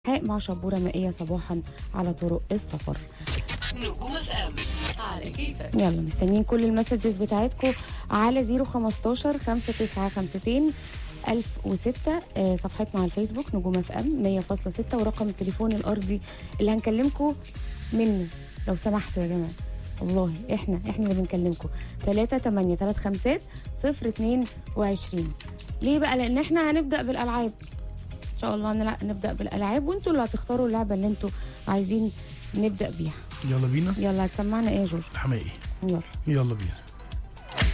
حق مع شبورة مائية صباحا على طرق السفر نجوم اف ام على كيفك يلا مستنيين كل المسجز بتاعتكم على 015 5952 1006 آه، صفحتنا على الفيسبوك نجوم اف ام 100.6 ورقم التليفون الارضي اللي هنكلمكم منه لو سمحتوا يا جماعه والله احنا احنا اللي بنكلمكم 3 8 3 5 0 22 ليه بقى لان احنا هنبدا بالالعاب ان شاء الله نلع- نبدا بالالعاب وانتوا اللي هتختاروا اللعبه اللي انتوا عايزين نبدا بيها يلا بينا يلا هتسمعنا ايه يا جوجو حمائي يلا يلا بينا